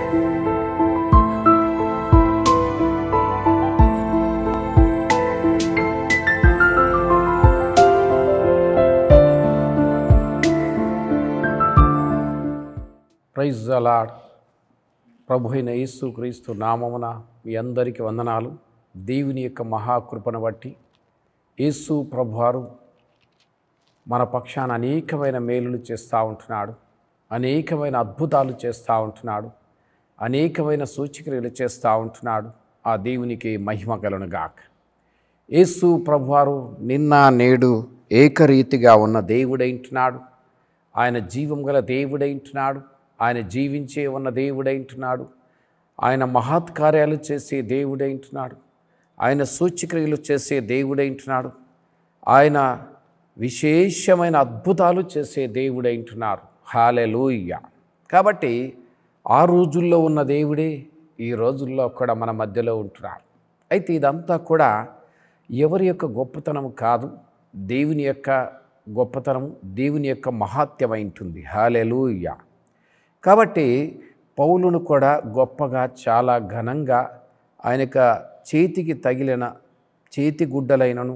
praise అలాడ్ ప్రభు అయిన యేసు క్రీస్తు నామమున మీ అందరికీ వందనాలు దేవుని యొక్క మహాకృపను బట్టి యేసు ప్రభువారు మన పక్షాన అనేకమైన మేలులు చేస్తూ ఉంటున్నాడు అనేకమైన అద్భుతాలు చేస్తూ ఉంటున్నాడు అనేకమైన సూచక్రియలు చేస్తూ ఉంటున్నాడు ఆ దేవునికి మహిమ కలను గాక యేసు ప్రభువారు నిన్న నేడు ఏకరీతిగా ఉన్న దేవుడైంటున్నాడు ఆయన జీవం గల దేవుడైంటున్నాడు ఆయన జీవించే ఉన్న దేవుడైంటున్నాడు ఆయన మహత్కార్యాలు చేసే దేవుడైంటున్నాడు ఆయన సూచక్రియలు చేసే దేవుడైంటున్నాడు ఆయన విశేషమైన అద్భుతాలు చేసే దేవుడైంటున్నారు హాలెలూయ కాబట్టి ఆ రోజుల్లో ఉన్న దేవుడే ఈ రోజుల్లో కూడా మన మధ్యలో ఉంటున్నాడు అయితే ఇదంతా కూడా ఎవరి యొక్క గొప్పతనం కాదు దేవుని యొక్క గొప్పతనం దేవుని యొక్క మహాత్యమై ఉంటుంది హాలెలూయ కాబట్టి పౌలును కూడా గొప్పగా చాలా ఘనంగా ఆయన యొక్క చేతికి తగిలిన చేతి గుడ్డలైనను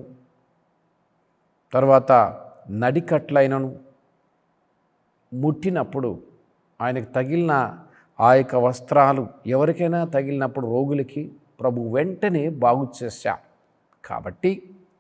తర్వాత నడికట్లైనను ముట్టినప్పుడు ఆయనకు తగిలిన ఆ యొక్క వస్త్రాలు ఎవరికైనా తగిలినప్పుడు రోగులకి ప్రభు వెంటనే బాగు చేశా కాబట్టి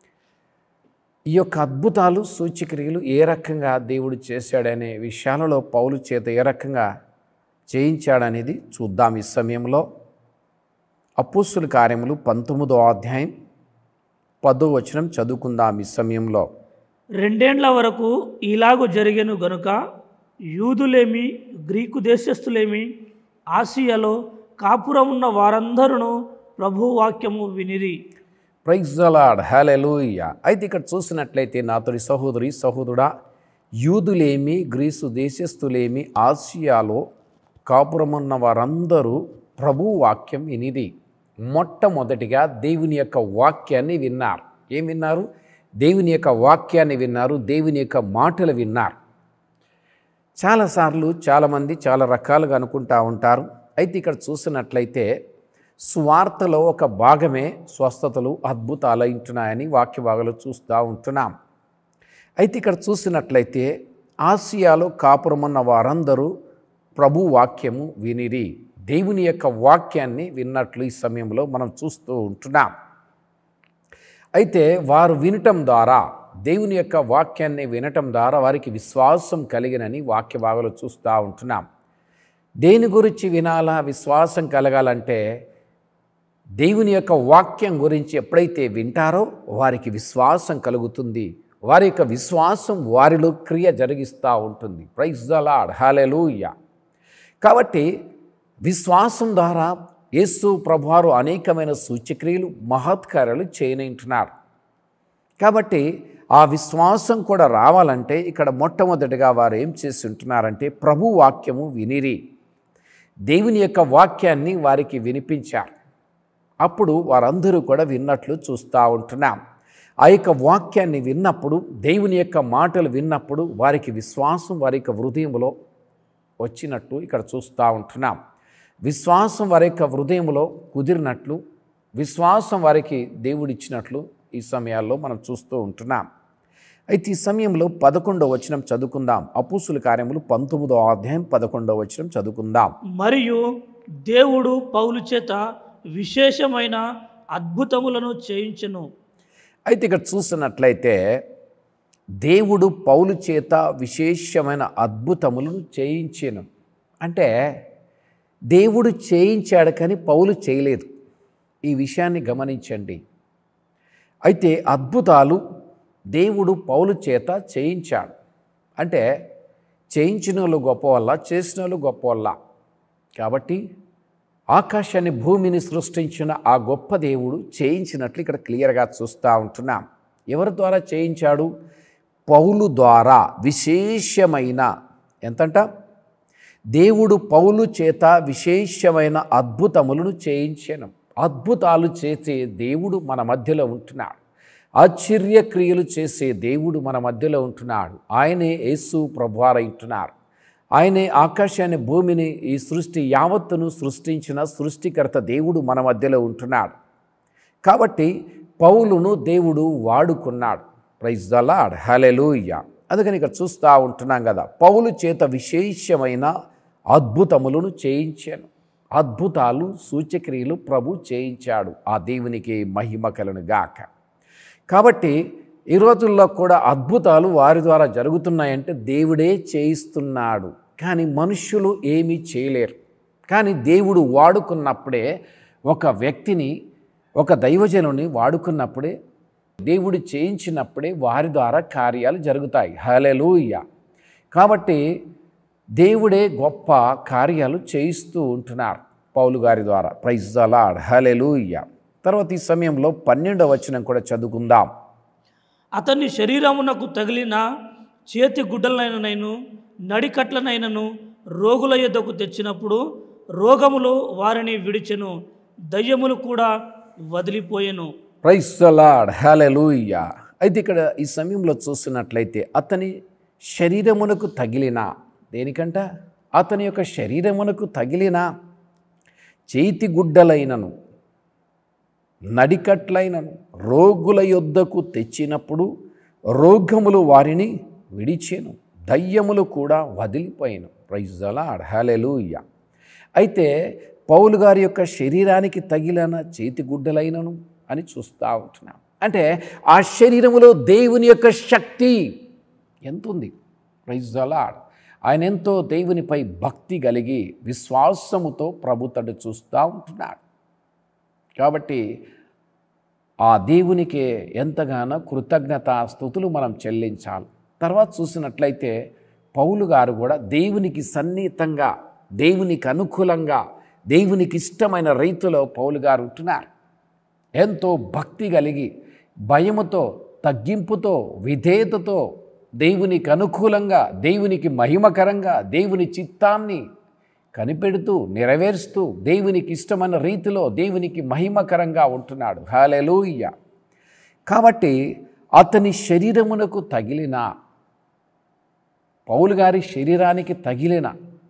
ఈ యొక్క అద్భుతాలు సూచక్రియలు ఏ రకంగా దేవుడు చేశాడనే విషయాలలో పౌలు చేత ఏ రకంగా చేయించాడనేది చూద్దాం ఈ సమయంలో అప్పుస్సుల కార్యములు పంతొమ్మిదో అధ్యాయం పదో వచనం చదువుకుందాం ఈ సమయంలో రెండేండ్ల వరకు ఇలాగు జరిగెను గనుక యూదులేమి గ్రీకు దేశస్థులేమి ఆసియాలో కాపురం ఉన్న వారందరూ ప్రభు వాక్యము వినిరి ప్రైజ్ అలాడ్ హలెలూయ అయితే ఇక్కడ చూసినట్లయితే నాతోడి సహోదరి సహోదరుడా యూదులేమి గ్రీసు దేశస్థులేమి ఆసియాలో కాపురమున్న వారందరూ ప్రభు వాక్యం వినిది మొట్టమొదటిగా దేవుని యొక్క వాక్యాన్ని విన్నారు ఏం విన్నారు దేవుని యొక్క వాక్యాన్ని విన్నారు దేవుని యొక్క మాటలు విన్నారు చాలాసార్లు చాలామంది చాలా రకాలుగా అనుకుంటా ఉంటారు అయితే ఇక్కడ చూసినట్లయితే స్వార్థలో ఒక భాగమే స్వస్థతలు అద్భుతాలు ఇంటున్నాయని వాక్య భాగాలు చూస్తూ ఉంటున్నాం అయితే ఇక్కడ చూసినట్లయితే ఆసియాలో కాపురమన్న వారందరూ ప్రభు వాక్యము వినిరి దేవుని యొక్క వాక్యాన్ని విన్నట్లు ఈ సమయంలో మనం చూస్తూ ఉంటున్నాం అయితే వారు వినటం ద్వారా దేవుని యొక్క వాక్యాన్ని వినటం ద్వారా వారికి విశ్వాసం కలిగినని వాక్య భాగాలు చూస్తూ ఉంటున్నాం దేని గురించి వినాలా విశ్వాసం కలగాలంటే దేవుని యొక్క వాక్యం గురించి ఎప్పుడైతే వింటారో వారికి విశ్వాసం కలుగుతుంది వారి యొక్క విశ్వాసం వారిలో క్రియ జరిగిస్తూ ఉంటుంది ప్రైజ్ ద లాడ్ హాలెలూయ కాబట్టి విశ్వాసం ద్వారా యేసు ప్రభువారు అనేకమైన సూచక్రియలు మహత్కార్యాలు చేయనంటున్నారు కాబట్టి ఆ విశ్వాసం కూడా రావాలంటే ఇక్కడ మొట్టమొదటిగా వారు ఏం చేసి ఉంటున్నారంటే ప్రభు వాక్యము వినిరి దేవుని యొక్క వాక్యాన్ని వారికి వినిపించారు అప్పుడు వారందరూ కూడా విన్నట్లు చూస్తూ ఉంటున్నాం ఆ యొక్క వాక్యాన్ని విన్నప్పుడు దేవుని యొక్క మాటలు విన్నప్పుడు వారికి విశ్వాసం వారి యొక్క హృదయంలో వచ్చినట్టు ఇక్కడ చూస్తూ ఉంటున్నాం విశ్వాసం వారి యొక్క హృదయంలో కుదిరినట్లు విశ్వాసం వారికి దేవుడిచ్చినట్లు ఈ సమయాల్లో మనం చూస్తూ ఉంటున్నాం అయితే ఈ సమయంలో పదకొండవ వచనం చదువుకుందాం అపూసుల కార్యములు పంతొమ్మిదో అధ్యాయం పదకొండవ వచనం చదువుకుందాం మరియు దేవుడు పౌలు చేత విశేషమైన అద్భుతములను చేయించెను అయితే ఇక్కడ చూసినట్లయితే దేవుడు పౌలు చేత విశేషమైన అద్భుతములను చేయించాను అంటే దేవుడు చేయించాడు కానీ పౌలు చేయలేదు ఈ విషయాన్ని గమనించండి అయితే అద్భుతాలు దేవుడు పౌలు చేత చేయించాడు అంటే చేయించిన వాళ్ళు గొప్ప వల్ల చేసిన వాళ్ళు గొప్ప వల్ల కాబట్టి ఆకాశాన్ని భూమిని సృష్టించిన ఆ గొప్ప దేవుడు చేయించినట్లు ఇక్కడ క్లియర్గా చూస్తూ ఉంటున్నాం ఎవరి ద్వారా చేయించాడు పౌలు ద్వారా విశేషమైన ఎంతంట దేవుడు పౌలు చేత విశేషమైన అద్భుతములను చేయించాను అద్భుతాలు చేసే దేవుడు మన మధ్యలో ఉంటున్నాడు ఆశ్చర్యక్రియలు చేసే దేవుడు మన మధ్యలో ఉంటున్నాడు ఆయనే యేసు ప్రభువారై ఉంటున్నారు ఆయనే ఆకాశాన్ని భూమిని ఈ సృష్టి యావత్తును సృష్టించిన సృష్టికర్త దేవుడు మన మధ్యలో ఉంటున్నాడు కాబట్టి పౌలును దేవుడు వాడుకున్నాడు ప్రైజ్ ద లాడ్ హలెలూయ అందుకని ఇక్కడ చూస్తూ ఉంటున్నాం కదా పౌలు చేత విశేషమైన అద్భుతములను చేయించాను అద్భుతాలు సూచక్రియలు ప్రభు చేయించాడు ఆ దేవునికి మహిమ కలను గాక కాబట్టి ఈ రోజుల్లో కూడా అద్భుతాలు వారి ద్వారా జరుగుతున్నాయంటే దేవుడే చేయిస్తున్నాడు కానీ మనుష్యులు ఏమీ చేయలేరు కానీ దేవుడు వాడుకున్నప్పుడే ఒక వ్యక్తిని ఒక దైవజనుని వాడుకున్నప్పుడే దేవుడు చేయించినప్పుడే వారి ద్వారా కార్యాలు జరుగుతాయి హలెలూయ కాబట్టి దేవుడే గొప్ప కార్యాలు చేయిస్తూ ఉంటున్నారు పౌలు గారి ద్వారా ప్రైజ్ అలాడ్ హలెలూయ తర్వాత ఈ సమయంలో పన్నెండవ వచనం కూడా చదువుకుందాం అతని శరీరమునకు తగిలిన చేతి గుడ్డలనైనను నడికట్లనైనను రోగుల యొద్దకు తెచ్చినప్పుడు రోగములు వారిని విడిచెను దయ్యములు కూడా వదిలిపోయెను ప్రైజ్ అలాడ్ హలెలూయ అయితే ఇక్కడ ఈ సమయంలో చూస్తున్నట్లయితే అతని శరీరమునకు తగిలిన దేనికంట అతని యొక్క శరీరమునకు తగిలిన చేతి గుడ్డలైనను నడికట్లైనను రోగుల యొద్దకు తెచ్చినప్పుడు రోగములు వారిని విడిచెను దయ్యములు కూడా వదిలిపోయాను ప్రైజలా అడహాలెలూయ అయితే పౌలు గారి యొక్క శరీరానికి తగిలిన చేతి గుడ్డలైనను అని చూస్తూ ఉంటున్నాం అంటే ఆ శరీరములో దేవుని యొక్క శక్తి ఎంత ఉంది ప్రైజలాడ్ ఆయన ఎంతో దేవునిపై భక్తి కలిగి విశ్వాసముతో ప్రభుతడు చూస్తూ ఉంటున్నాడు కాబట్టి ఆ దేవునికి ఎంతగానో కృతజ్ఞత స్థుతులు మనం చెల్లించాలి తర్వాత చూసినట్లయితే పౌలు గారు కూడా దేవునికి సన్నిహితంగా దేవునికి అనుకూలంగా దేవునికి ఇష్టమైన రీతిలో పౌలు గారు ఉంటున్నారు ఎంతో భక్తి కలిగి భయముతో తగ్గింపుతో విధేయతతో దేవునికి అనుకూలంగా దేవునికి మహిమకరంగా దేవుని చిత్తాన్ని కనిపెడుతూ నెరవేరుస్తూ దేవునికి ఇష్టమైన రీతిలో దేవునికి మహిమకరంగా ఉంటున్నాడు హాలెలూయ కాబట్టి అతని శరీరమునకు తగిలిన పౌలు గారి శరీరానికి తగిలిన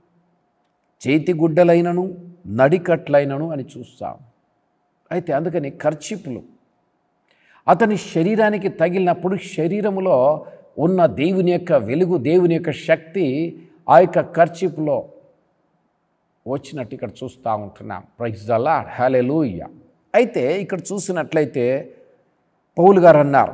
చేతిగుడ్డలైనను నడికట్లైనను అని చూస్తాం అయితే అందుకని ఖర్చిపులు అతని శరీరానికి తగిలినప్పుడు శరీరములో ఉన్న దేవుని యొక్క వెలుగు దేవుని యొక్క శక్తి ఆ యొక్క ఖర్చిపులో వచ్చినట్టు ఇక్కడ చూస్తూ ఉంటున్నాం ప్రైజ్ అలా హలెలూయ అయితే ఇక్కడ చూసినట్లయితే పౌలు గారు అన్నారు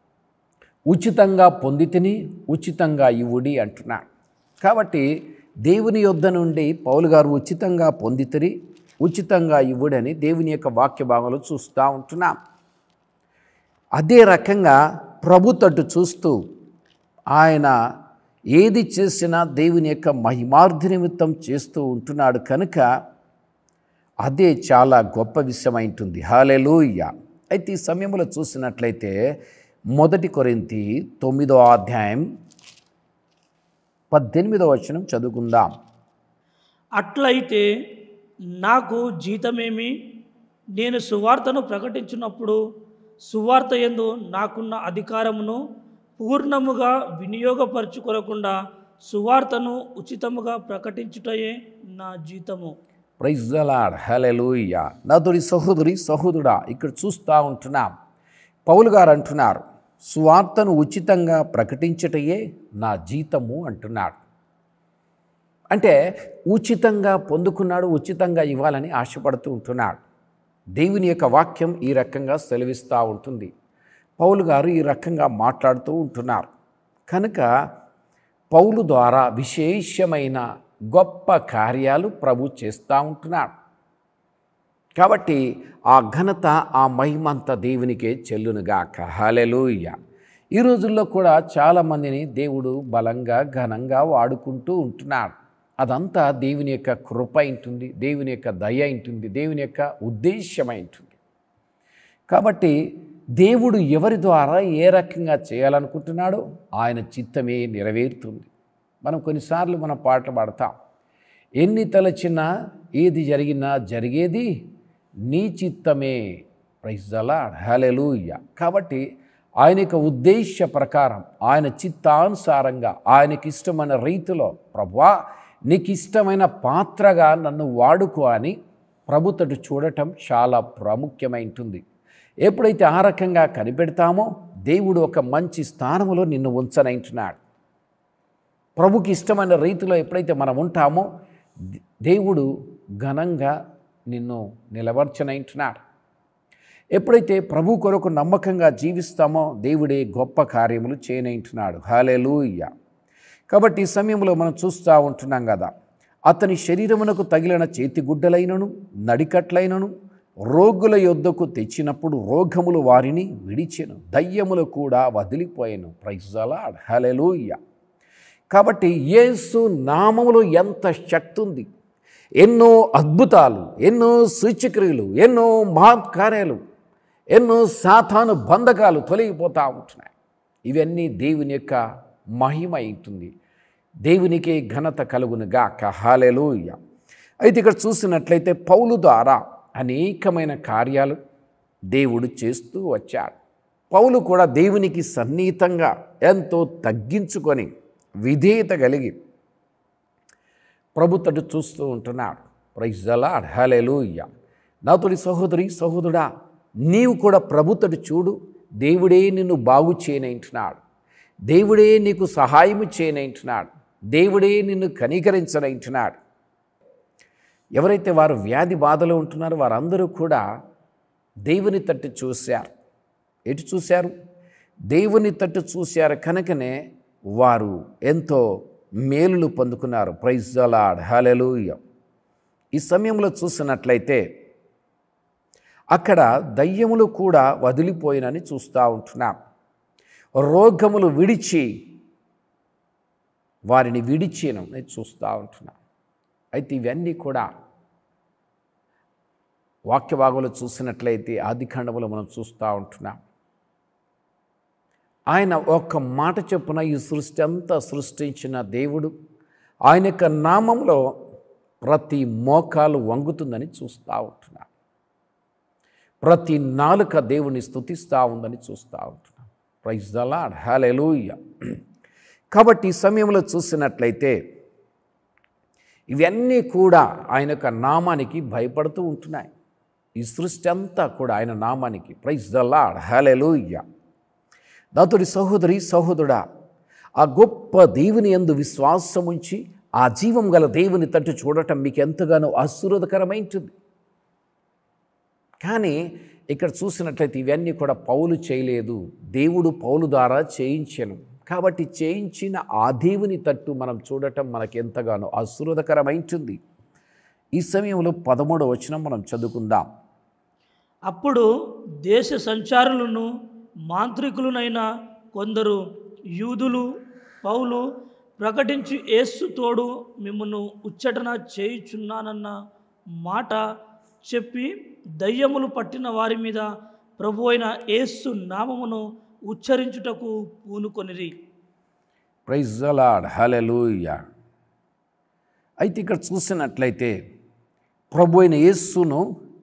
ఉచితంగా పొందితిని ఉచితంగా ఇవ్వుడి అంటున్నాడు కాబట్టి దేవుని యొద్ద నుండి పౌలు గారు ఉచితంగా పొందితిరి ఉచితంగా ఇవ్వుడని దేవుని యొక్క వాక్య భాగంలో చూస్తూ ఉంటున్నాం అదే రకంగా ప్రభు తట్టు చూస్తూ ఆయన ఏది చేసినా దేవుని యొక్క మహిమార్థి నిమిత్తం చేస్తూ ఉంటున్నాడు కనుక అదే చాలా గొప్ప విషయమైంటుంది హాలెలూయ అయితే ఈ సమయంలో చూసినట్లయితే మొదటి కొరింతి తొమ్మిదో అధ్యాయం పద్దెనిమిదో వచనం చదువుకుందాం అట్లయితే నాకు జీతమేమి నేను సువార్తను ప్రకటించినప్పుడు సువార్త ఎందు నాకున్న అధికారమును పూర్ణముగా వినియోగపరచుకొనకుండా సువార్తను ఉచితముగా ప్రకటించుటయే నా జీతము ప్రైజ్ దలాడ్ హలెలూయ నదుడి సహోదరి సహోదరుడా ఇక్కడ చూస్తూ ఉంటున్నాం పౌలు గారు అంటున్నారు సువార్తను ఉచితంగా ప్రకటించటయే నా జీతము అంటున్నాడు అంటే ఉచితంగా పొందుకున్నాడు ఉచితంగా ఇవ్వాలని ఆశపడుతూ ఉంటున్నాడు దేవుని యొక్క వాక్యం ఈ రకంగా సెలవిస్తూ ఉంటుంది పౌలు గారు ఈ రకంగా మాట్లాడుతూ ఉంటున్నారు కనుక పౌలు ద్వారా విశేషమైన గొప్ప కార్యాలు ప్రభు చేస్తూ ఉంటున్నాడు కాబట్టి ఆ ఘనత ఆ మహిమంత దేవునికే చెల్లునుగాక హలెలూయ ఈ రోజుల్లో కూడా చాలామందిని దేవుడు బలంగా ఘనంగా వాడుకుంటూ ఉంటున్నాడు అదంతా దేవుని యొక్క కృప ఉంటుంది దేవుని యొక్క దయ ఉంటుంది దేవుని యొక్క ఉద్దేశ్యమై ఉంటుంది కాబట్టి దేవుడు ఎవరి ద్వారా ఏ రకంగా చేయాలనుకుంటున్నాడో ఆయన చిత్తమే నెరవేరుతుంది మనం కొన్నిసార్లు మనం పాటలు పాడతాం ఎన్ని తలచినా ఏది జరిగినా జరిగేది నీ చిత్తమే ప్రైజలా హలెలూయ కాబట్టి ఆయన యొక్క ఉద్దేశ ప్రకారం ఆయన చిత్తానుసారంగా ఆయనకి ఇష్టమైన రీతిలో ప్రభా నీకు ఇష్టమైన పాత్రగా నన్ను వాడుకో అని ప్రభుత్వడు చూడటం చాలా ప్రాముఖ్యమైంటుంది ఎప్పుడైతే ఆ రకంగా కనిపెడతామో దేవుడు ఒక మంచి స్థానంలో నిన్ను ఉంచనంటున్నాడు ప్రభుకి ఇష్టమైన రీతిలో ఎప్పుడైతే మనం ఉంటామో దే- దేవుడు ఘనంగా నిన్ను నిలవర్చనంటున్నాడు ఎప్పుడైతే ప్రభు కొరకు నమ్మకంగా జీవిస్తామో దేవుడే గొప్ప కార్యములు చేయనంటున్నాడు హాలేలూయ కాబట్టి ఈ సమయంలో మనం చూస్తూ ఉంటున్నాం కదా అతని శరీరమునకు తగిలిన చేతిగుడ్డలైనను నడికట్లైనను రోగుల యొద్దకు తెచ్చినప్పుడు రోగములు వారిని విడిచెను దయ్యములు కూడా వదిలిపోయాను ప్రైజలాడ్ హలెలూయ కాబట్టి యేసు నామములో ఎంత శక్తి ఉంది ఎన్నో అద్భుతాలు ఎన్నో సూచక్రియలు ఎన్నో మహత్కార్యాలు ఎన్నో సాతాను బంధకాలు తొలగిపోతూ ఉంటున్నాయి ఇవన్నీ దేవుని యొక్క మహిమ అవుతుంది దేవునికే ఘనత కలుగునుగా కహాలెలూయ అయితే ఇక్కడ చూసినట్లయితే పౌలు ద్వారా అనేకమైన కార్యాలు దేవుడు చేస్తూ వచ్చాడు పౌలు కూడా దేవునికి సన్నిహితంగా ఎంతో తగ్గించుకొని విధేయత కలిగి ప్రభు తట్టు చూస్తూ ఉంటున్నాడు ప్రైజ్ దలాడ్ హలెలూయ నాతోడి సహోదరి సహోదరుడా నీవు కూడా ప్రభు తట్టు చూడు దేవుడే నిన్ను బాగు చేయనంటున్నాడు దేవుడే నీకు సహాయము చేయనంటున్నాడు దేవుడే నిన్ను కనికరించనంటున్నాడు ఎవరైతే వారు వ్యాధి బాధలో ఉంటున్నారో వారందరూ కూడా దేవుని తట్టు చూశారు ఎటు చూశారు దేవుని తట్టు చూశారు కనుకనే వారు ఎంతో మేలులు పొందుకున్నారు ప్రైజ్ అలాడ్ హలెలూయ ఈ సమయంలో చూసినట్లయితే అక్కడ దయ్యములు కూడా వదిలిపోయినని చూస్తూ ఉంటున్నాం రోగములు విడిచి వారిని విడిచేను నేను చూస్తూ ఉంటున్నాను అయితే ఇవన్నీ కూడా వాక్య భాగంలో చూసినట్లయితే ఆది ఖండములో మనం చూస్తూ ఉంటున్నాం ఆయన ఒక్క మాట చొప్పున ఈ సృష్టి అంతా సృష్టించిన దేవుడు ఆయన యొక్క నామంలో ప్రతి మోకాలు వంగుతుందని చూస్తూ ఉంటున్నాం ప్రతి నాలుక దేవుని స్తుతిస్తూ ఉందని చూస్తూ ఉంటున్నాం ప్రైజ్ ద లాడ్ హల్లెలూయా కాబట్టి ఈ సమయంలో చూసినట్లయితే ఇవన్నీ కూడా ఆయన యొక్క నామానికి భయపడుతూ ఉంటున్నాయి ఈ సృష్టి అంతా కూడా ఆయన నామానికి ప్రైజ్ ద లాడ్ హల్లెలూయా దాతుడి సహోదరి సహోదరుడా ఆ గొప్ప దేవుని యందు విశ్వాసం ఉంచి ఆ జీవం గల దేవుని తట్టు చూడటం మీకు ఎంతగానో ఆశీర్వదకరమైంటుంది కానీ ఇక్కడ చూసినట్లయితే ఇవన్నీ కూడా పౌలు చేయలేదు దేవుడు పౌలు ద్వారా చేయించను కాబట్టి చేయించిన ఆ దేవుని తట్టు మనం చూడటం మనకు ఎంతగానో ఆశీర్వదకరమైంటుంది ఈ సమయంలో పదమూడవ వచనం మనం చదువుకుందాం అప్పుడు దేశ సంచారులను మాంత్రికులనైన కొందరు యూదులు పౌలు ప్రకటించి ఏసు తోడు మిమ్మల్ని ఉచ్చటన చేయుచున్నానన్న మాట చెప్పి దయ్యములు పట్టిన వారి మీద ప్రభు అయిన ఏసు నామమును ఉచ్చరించుటకు పూనుకొనిరి ప్రైజ్ అలాడ్ హలెలూయ అయితే ఇక్కడ చూసినట్లయితే ప్రభు అయిన యేస్సును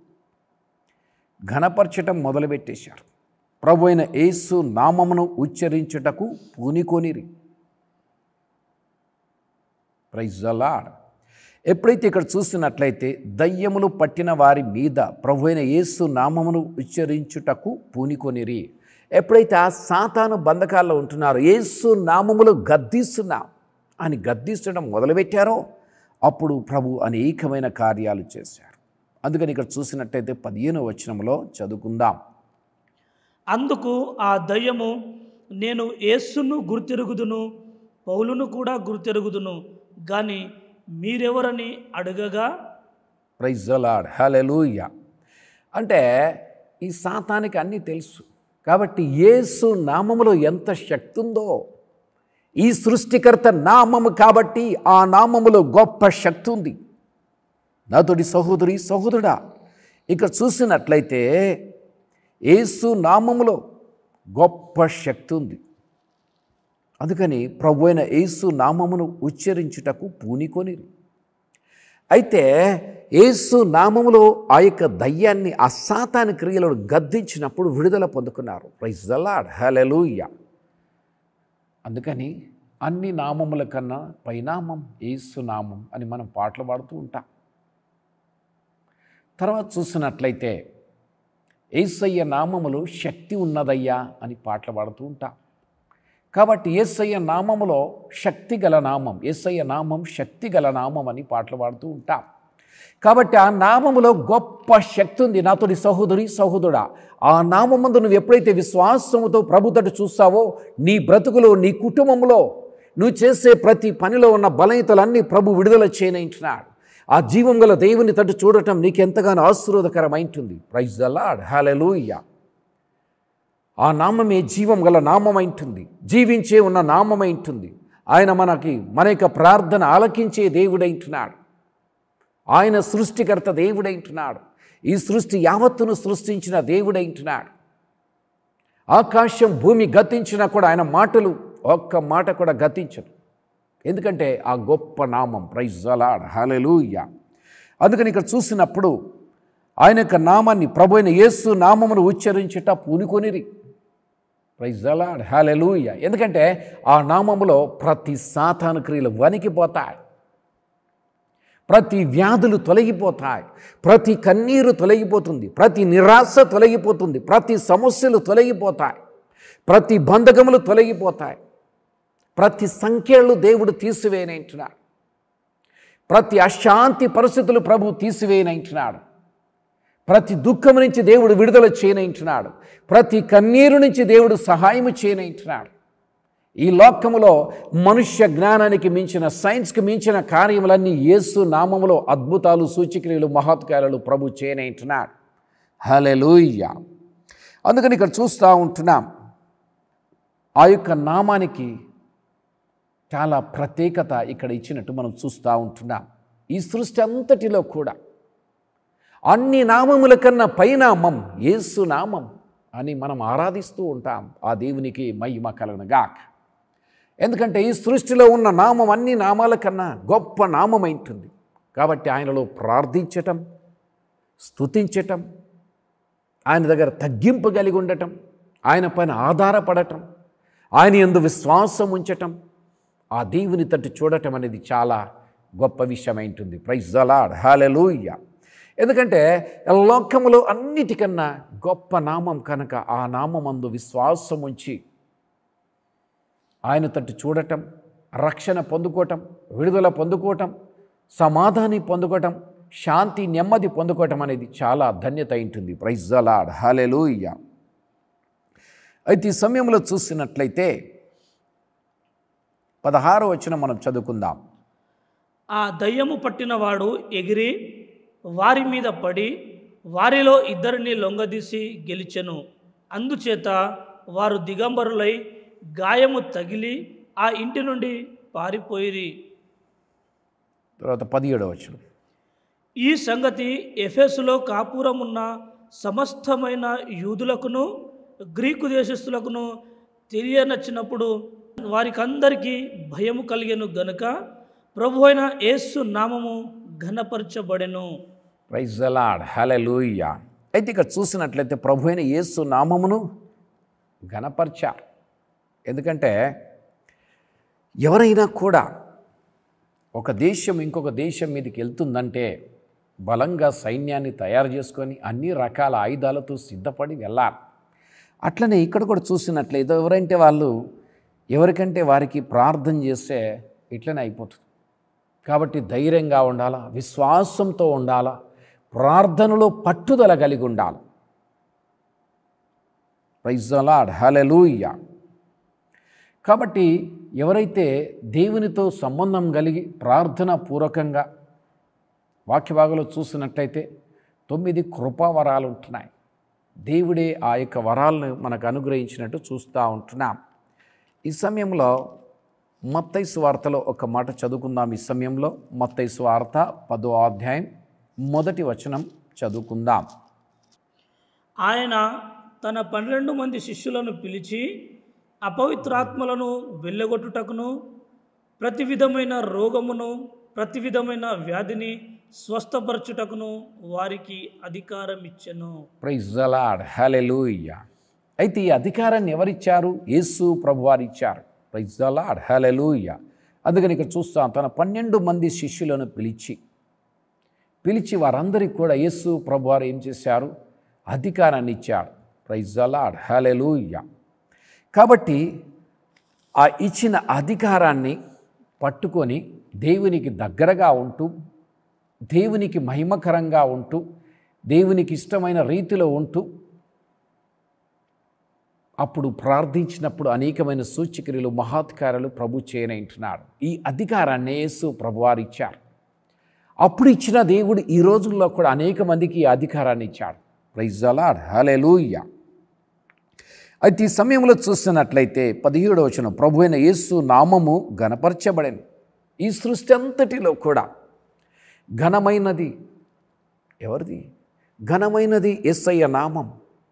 ఘనపరచటం మొదలుపెట్టేశారు ప్రభు అయిన యేసు నామమును ఉచ్చరించుటకు పూనికొనిరి ప్రైజ్ అలాడ్ ఎప్పుడైతే ఇక్కడ చూసినట్లయితే దయ్యములు పట్టిన వారి మీద ప్రభు అయిన యేసు నామమును ఉచ్చరించుటకు పూనికొనిరి ఎప్పుడైతే ఆ సాతాను బంధకాల్లో ఉంటున్నారో యేసు నామములు గద్దిస్తున్నాం అని గద్దించడం మొదలుపెట్టారో అప్పుడు ప్రభు అనేకమైన కార్యాలు చేశారు అందుకని ఇక్కడ చూసినట్టయితే పదిహేను వచనంలో చదువుకుందాం అందుకు ఆ దయ్యము నేను యేసును గుర్తెరుగుదును పౌలును కూడా గుర్తెరుగుదును కానీ మీరెవరని అడగగా ప్రైజ్ అలాడ్ హలెలూయ అంటే ఈ సాతానికి అన్నీ తెలుసు కాబట్టి యేసు నామములో ఎంత శక్తి ఉందో ఈ సృష్టికర్త నామము కాబట్టి ఆ నామములో గొప్ప శక్తి ఉంది నాతోటి సహోదరి సహోదరుడా ఇక్కడ చూసినట్లయితే యేసు నామములో గొప్ప శక్తి ఉంది అందుకని ప్రభు అయిన యేసు నామమును ఉచ్చరించుటకు పూనికొనిరి అయితే యేసు నామములో ఆ యొక్క దయ్యాన్ని ఆ సాతాని క్రియలను గద్దించినప్పుడు విడుదల పొందుకున్నారు ప్రైజ్ దలాడ్ హలెలూయ అందుకని అన్ని నామముల కన్నా పైనామం యేసు నామం అని మనం పాటలు పాడుతూ ఉంటాం తర్వాత చూసినట్లయితే ఏసయ్య నామములో శక్తి ఉన్నదయ్యా అని పాటలు పాడుతూ ఉంటాం కాబట్టి ఏసయ్య నామములో శక్తి గల నామం ఏసయ్య నామం శక్తి గల నామం అని పాటలు పాడుతూ ఉంటాం కాబట్టి ఆ నామములో గొప్ప శక్తి ఉంది నాతోటి సహోదరి సహోదరుడా ఆ నామమందు నువ్వు ఎప్పుడైతే విశ్వాసముతో ప్రభుతడు చూస్తావో నీ బ్రతుకులో నీ కుటుంబంలో నువ్వు చేసే ప్రతి పనిలో ఉన్న బలహీతలన్నీ ప్రభు విడుదల చేయనంటున్నాడు ఆ జీవం గల దేవుని తట్టు చూడటం నీకు ఎంతగానో ఆశీర్వాదకరమైంటుంది ప్రైజ్ ద లాడ్ హల్లెలూయా ఆ నామమే జీవం గల నామమైంటుంది జీవించే ఉన్న నామమైంటుంది ఆయన మనకి మన యొక్క ప్రార్థన ఆలకించే దేవుడైంటున్నాడు ఆయన సృష్టికర్త దేవుడైంటున్నాడు ఈ సృష్టి యావత్తును సృష్టించిన దేవుడైంటున్నాడు ఆకాశం భూమి గతించినా కూడా ఆయన మాటలు ఒక్క మాట కూడా గతించదు ఎందుకంటే ఆ గొప్ప నామం ప్రైజ్ అలాడ్ హలెలూయ అందుకని ఇక్కడ చూసినప్పుడు ఆయన యొక్క నామాన్ని ప్రభు అయిన యేసు నామమును ఉచ్చరించేట పూనుకొనిరి ప్రైజ్ అలాడ్ హలెలూయ ఎందుకంటే ఆ నామములో ప్రతి సాతాను క్రియలు వణికిపోతాయి ప్రతి వ్యాధులు తొలగిపోతాయి ప్రతి కన్నీరు తొలగిపోతుంది ప్రతి నిరాశ తొలగిపోతుంది ప్రతి సమస్యలు తొలగిపోతాయి ప్రతి బంధకములు తొలగిపోతాయి ప్రతి సంఖ్యలు దేవుడు తీసివేయనంటున్నాడు ప్రతి అశాంతి పరిస్థితులు ప్రభు తీసివేయనంటున్నాడు ప్రతి దుఃఖం నుంచి దేవుడు విడుదల చేయనంటున్నాడు ప్రతి కన్నీరు నుంచి దేవుడు సహాయము చేయనంటున్నాడు ఈ లోకములో మనుష్య జ్ఞానానికి మించిన సైన్స్కి మించిన కార్యములన్నీ యేసు నామములో అద్భుతాలు సూచక్రియలు మహత్కారాలు ప్రభు చేయనంటున్నాడు హలెలూయ్య అందుకని ఇక్కడ చూస్తూ ఉంటున్నాం ఆ యొక్క నామానికి చాలా ప్రత్యేకత ఇక్కడ ఇచ్చినట్టు మనం చూస్తూ ఉంటున్నాం ఈ సృష్టి అంతటిలో కూడా అన్ని నామముల కన్నా పైనామం యేసు నామం అని మనం ఆరాధిస్తూ ఉంటాం ఆ దేవునికి మహిమ కలగనగాక ఎందుకంటే ఈ సృష్టిలో ఉన్న నామం అన్ని నామాల కన్నా గొప్ప నామమైంటుంది కాబట్టి ఆయనలో ప్రార్థించటం స్తుతించటం ఆయన దగ్గర తగ్గింపు కలిగి ఉండటం ఆయన పైన ఆధారపడటం ఆయన ఎందు విశ్వాసం ఉంచటం ఆ దేవుని తట్టు చూడటం అనేది చాలా గొప్ప విషయమైంటుంది ప్రైజ్ అలాడ్ హాలెలూయ ఎందుకంటే లోకములో అన్నిటికన్నా గొప్ప నామం కనుక ఆ నామందు విశ్వాసం ఉంచి ఆయన తట్టు చూడటం రక్షణ పొందుకోవటం విడుదల పొందుకోవటం సమాధాని పొందుకోవటం శాంతి నెమ్మది పొందుకోవటం అనేది చాలా ధన్యత ఉంటుంది ప్రైజ్ అలాడ్ హాలెలూయ అయితే ఈ సమయంలో చూసినట్లయితే పదహారో వచ్చిన మనం చదువుకుందాం ఆ దయ్యము పట్టినవాడు ఎగిరి వారి మీద పడి వారిలో ఇద్దరిని లొంగదీసి గెలిచెను అందుచేత వారు దిగంబరులై గాయము తగిలి ఆ ఇంటి నుండి పారిపోయిరి తర్వాత పదిహేడో వచ్చిన ఈ సంగతి ఎఫెసులో కాపురమున్న సమస్తమైన యూదులకును గ్రీకు దేశస్థులకును తెలియనచ్చినప్పుడు వారికందరికీ భయము కలిగెను గనుక ప్రభు అయిన యేసు నామము ఘనపరచబడెను ప్రైజ్ అలాడ్ హలెలూయ అయితే ఇక్కడ చూసినట్లయితే ప్రభు అయిన యేసు నామమును ఘనపరిచారు ఎందుకంటే ఎవరైనా కూడా ఒక దేశం ఇంకొక దేశం మీదకి వెళ్తుందంటే బలంగా సైన్యాన్ని తయారు చేసుకొని అన్ని రకాల ఆయుధాలతో సిద్ధపడి వెళ్ళాలి అట్లనే ఇక్కడ కూడా చూసినట్లయితే ఎవరంటే వాళ్ళు ఎవరికంటే వారికి ప్రార్థన చేస్తే ఇట్లనే అయిపోతుంది కాబట్టి ధైర్యంగా ఉండాలా విశ్వాసంతో ఉండాలా ప్రార్థనలో పట్టుదల కలిగి ఉండాలి ప్రైజలాడ్ హలెలూయ కాబట్టి ఎవరైతే దేవునితో సంబంధం కలిగి ప్రార్థన పూర్వకంగా వాక్యభాగంలో చూసినట్లయితే తొమ్మిది కృపావరాలు ఉంటున్నాయి దేవుడే ఆ యొక్క వరాలను మనకు అనుగ్రహించినట్టు చూస్తూ ఉంటున్నాం ఈ సమయంలో మత్తైసు వార్తలో ఒక మాట చదువుకుందాం ఈ సమయంలో మత్తైసు వార్త పదో అధ్యాయం మొదటి వచనం చదువుకుందాం ఆయన తన పన్నెండు మంది శిష్యులను పిలిచి అపవిత్రాత్మలను వెళ్ళగొట్టుటకును ప్రతి విధమైన రోగమును ప్రతి విధమైన వ్యాధిని స్వస్థపరచుటకును వారికి అధికారం ఇచ్చెను ప్రైజ్ అలాడ్ హలెలూయ అయితే ఈ అధికారాన్ని ఎవరిచ్చారు యేసు ప్రభువారు ఇచ్చారు ప్రైజ్ అలాడ్ హలెలూయ అందుకని ఇక్కడ చూస్తాం తన పన్నెండు మంది శిష్యులను పిలిచి పిలిచి వారందరికీ కూడా యేసు ప్రభువారు ఏం చేశారు అధికారాన్ని ఇచ్చారు ప్రైజ్ అలాడ్ హలెలూయ కాబట్టి ఆ ఇచ్చిన అధికారాన్ని పట్టుకొని దేవునికి దగ్గరగా ఉంటూ దేవునికి మహిమకరంగా ఉంటూ దేవునికి ఇష్టమైన రీతిలో ఉంటూ అప్పుడు ప్రార్థించినప్పుడు అనేకమైన సూచక్రియలు మహాత్కారాలు ప్రభు చేయనంటున్నాడు ఈ అధికారాన్ని యేసు ప్రభువారు ఇచ్చారు అప్పుడు ఇచ్చిన దేవుడు ఈ రోజుల్లో కూడా అనేక మందికి ఈ అధికారాన్ని ఇచ్చాడు ప్రైజ్ అలాడ్ హలెలూయ అయితే ఈ సమయంలో చూస్తున్నట్లయితే పదిహేడవ వచనం ప్రభు అయిన యేసు నామము ఘనపరచబడెను ఈ సృష్టి అంతటిలో కూడా ఘనమైనది ఎవరిది ఘనమైనది ఎస్ఐయ నామం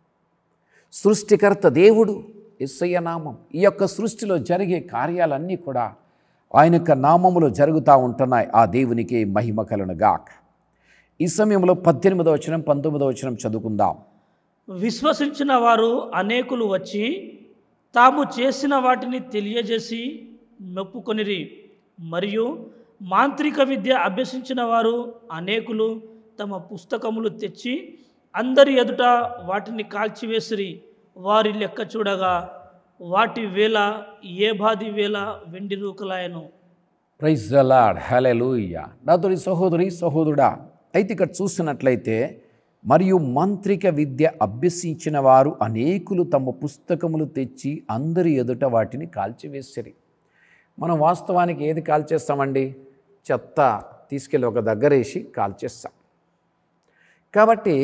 సృష్టికర్త దేవుడు ఎస్ఐయ నామం ఈ యొక్క సృష్టిలో జరిగే కార్యాలన్నీ కూడా ఆయన యొక్క నామములో జరుగుతూ ఉంటున్నాయి ఆ దేవునికి మహిమ కలను గాక ఈ సమయంలో పద్దెనిమిదవ వచనం పంతొమ్మిదవ వచనం చదువుకుందాం విశ్వసించిన వారు అనేకులు వచ్చి తాము చేసిన వాటిని తెలియజేసి మెప్పుకొనిరి మరియు మాంత్రిక విద్య అభ్యసించిన వారు అనేకులు తమ పుస్తకములు తెచ్చి అందరి ఎదుట వాటిని కాల్చివేసిరి వారి లెక్క చూడగా వాటి వేల ఏబాది వేల వెండి రూకలాయను ప్రైజ్ ద లాడ్ హలెలూయ నాతోడి సహోదరి సహోదరుడా అయితే ఇక్కడ చూసినట్లయితే మరియు మంత్రిక విద్య అభ్యసించిన వారు అనేకులు తమ పుస్తకములు తెచ్చి అందరి ఎదుట వాటిని కాల్చివేసిరి మనం వాస్తవానికి ఏది కాల్చేస్తామండి చెత్త తీసుకెళ్ళి ఒక దగ్గర వేసి కాల్చేస్తాం కాబట్టి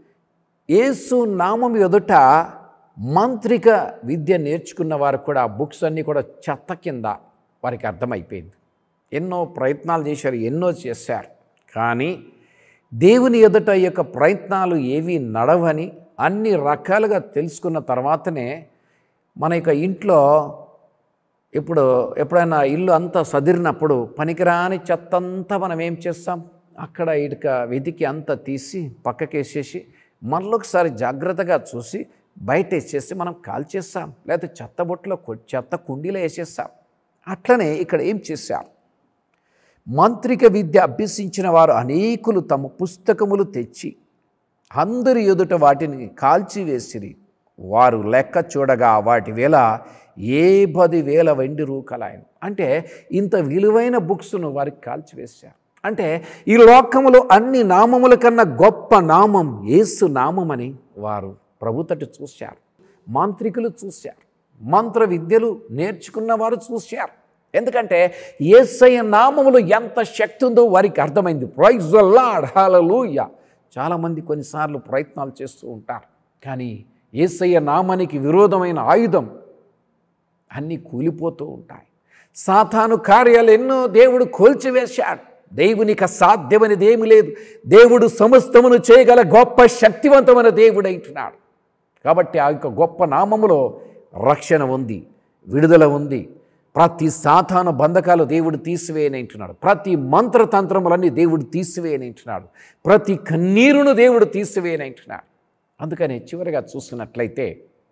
యేసు నామం ఎదుట మాంత్రిక విద్య నేర్చుకున్న వారు కూడా ఆ బుక్స్ అన్నీ కూడా చెత్త కింద వారికి అర్థమైపోయింది ఎన్నో ప్రయత్నాలు చేశారు ఎన్నో చేశారు కానీ దేవుని ఎదుట ఈ యొక్క ప్రయత్నాలు ఏవి నడవని అన్ని రకాలుగా తెలుసుకున్న తర్వాతనే మన యొక్క ఇంట్లో ఇప్పుడు ఎప్పుడైనా ఇల్లు అంతా సదిరినప్పుడు పనికిరాని చెత్త అంతా మనం ఏం చేస్తాం అక్కడ ఇటుక వెతికి అంతా తీసి పక్కకేసేసి మళ్ళొకసారి జాగ్రత్తగా చూసి బయట వేసేసి మనం కాల్చేస్తాం లేకపోతే చెత్త బొట్టులో కొ- చెత్త కుండీలో వేసేస్తాం అట్లనే ఇక్కడ ఏం చేశారు మాంత్రిక విద్య అభ్యసించిన వారు అనేకులు తమ పుస్తకములు తెచ్చి అందరి ఎదుట వాటిని కాల్చివేసిరి వారు లెక్క చూడగా వాటి వేల ఏ పది వేల వెండి రూకలాయను అంటే ఇంత విలువైన బుక్స్ను వారికి కాల్చివేశారు అంటే ఈ లోకములో అన్ని నామముల కన్నా గొప్ప నామం యేసు నామమని వారు ప్రభుతటి చూశారు మాంత్రికులు చూశారు మంత్ర విద్యలు నేర్చుకున్న వారు చూశారు ఎందుకంటే యేసయ్య నామములో ఎంత శక్తి ఉందో వారికి అర్థమైంది ప్రైజ్ లాడ్ హల్లెలూయా చాలామంది కొన్నిసార్లు ప్రయత్నాలు చేస్తూ ఉంటారు కానీ యేసయ్య నామానికి విరోధమైన ఆయుధం అన్నీ కూలిపోతూ ఉంటాయి సాతాను కార్యాలు ఎన్నో దేవుడు కోల్చివేశాడు దేవునికి అసాధ్యమైనది ఏమి లేదు దేవుడు సమస్తమును చేయగల గొప్ప శక్తివంతమైన దేవుడు అంటున్నాడు కాబట్టి ఆ యొక్క గొప్ప నామములో రక్షణ ఉంది విడుదల ఉంది ప్రతి సాతాను బంధకాలు దేవుడు తీసివేయనంటున్నాడు ప్రతి మంత్రతంత్రములన్నీ దేవుడు తీసివేయనంటున్నాడు ప్రతి కన్నీరును దేవుడు తీసివేయనంటున్నాడు అందుకని చివరిగా చూస్తున్నట్లయితే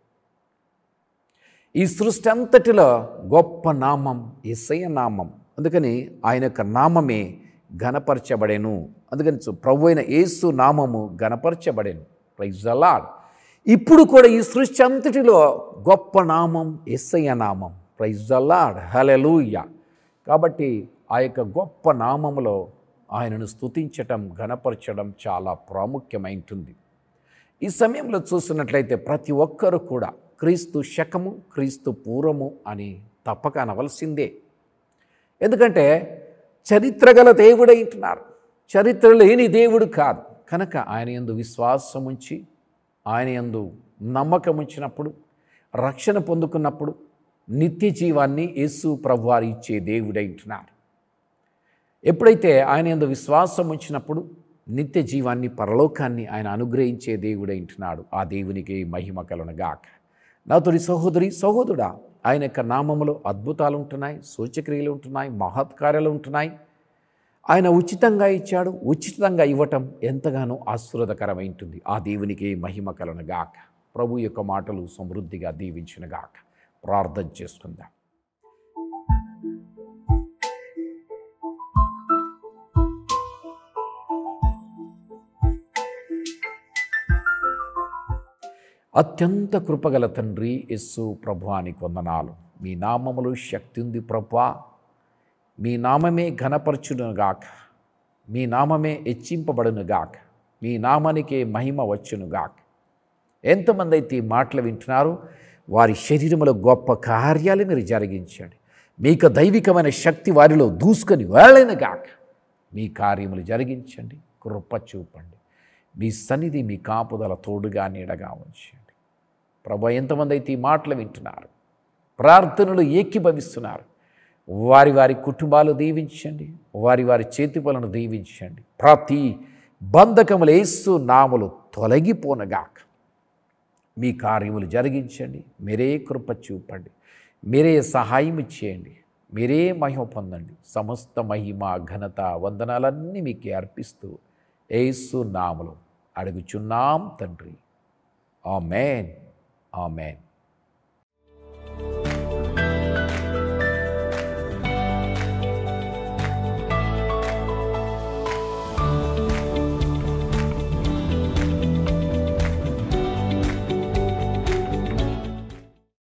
ఈ సృష్టి అంతటిలో గొప్ప నామం ఎస్ఐ నామం అందుకని ఆయన యొక్క నామమే ఘనపరచబడెను అందుకని చూ- ప్రభు అయిన యేసు నామము ఘనపరచబడెను ప్రైజ్ అలాడ్ ఇప్పుడు కూడా ఈ సృష్టి అంతటిలో గొప్ప నామం ఎస్ఐ నామం ప్రైజ్ అలాడ్ హలెలూయ కాబట్టి ఆ యొక్క గొప్ప నామములో ఆయనను స్తుతించటం ఘనపరచడం చాలా ప్రాముఖ్యమైంటుంది ఈ సమయంలో చూస్తున్నట్లయితే ప్రతి ఒక్కరు కూడా క్రీస్తు శకము క్రీస్తు పూర్వము అని తప్పక అనవలసిందే ఎందుకంటే చరిత్ర గల దేవుడు అంటున్నారు చరిత్ర లేని దేవుడు కాదు కనుక ఆయన యందు విశ్వాసం ఉంచి ఆయన యందు నమ్మకం ఉంచినప్పుడు రక్షణ పొందుకున్నప్పుడు నిత్య జీవాన్ని యేసు ప్రభువారు ఇచ్చే దేవుడై ఉంటున్నారు ఎప్పుడైతే ఆయన యందు విశ్వాసం ఉంచినప్పుడు నిత్య జీవాన్ని పరలోకాన్ని ఆయన అనుగ్రహించే దేవుడై ఉంటున్నాడు ఆ దేవునికి మహిమ కలునగాక నాతోడి సహోదరి సహోదరుడా ఆయన యొక్క నామములో అద్భుతాలు ఉంటున్నాయి సూచక్రియలు ఉంటున్నాయి మహత్కార్యాలు ఉంటున్నాయి ఆయన ఉచితంగా ఇచ్చాడు ఉచితంగా ఇవ్వటం ఎంతగానో ఆశీర్వదకరమైంటుంది ఆ దేవునికి మహిమ కలనగాక ప్రభు యొక్క మాటలు సమృద్ధిగా దీవించినగాక ప్రార్థన చేసుకుందాం అత్యంత కృపగల తండ్రి యస్సు ప్రభువానికి వందనాలు మీ నామములు శక్తి ఉంది ప్రభా మీ నామమే ఘనపరచునుగాక మీ నామమే హెచ్చింపబడునుగాక మీ నామానికే మహిమ వచ్చునుగాక ఎంతమంది అయితే ఈ మాటలు వింటున్నారో వారి శరీరములో గొప్ప కార్యాలు మీరు జరిగించండి మీకు దైవికమైన శక్తి వారిలో దూసుకొని వెళ్ళనుగాక మీ కార్యములు జరిగించండి కృప చూపండి మీ సన్నిధి మీ కాపుదల తోడుగా నీడగా ఉంచండి ప్రభు ఎంతమంది అయితే ఈ మాటలు వింటున్నారు ప్రార్థనలు ఏకీభవిస్తున్నారు వారి వారి కుటుంబాలు దీవించండి వారి వారి చేతి పనులను దీవించండి ప్రతి బంధకములు ఏసు నాములు తొలగిపోనగాక మీ కార్యములు జరిగించండి మీరే కృప చూపండి మీరే సహాయం చేయండి మీరే మహిమ పొందండి సమస్త మహిమ ఘనత వందనాలన్నీ మీకే అర్పిస్తూ ఏసు నాములు అడుగుచున్నాం తండ్రి ఆమెన్ ఆమెన్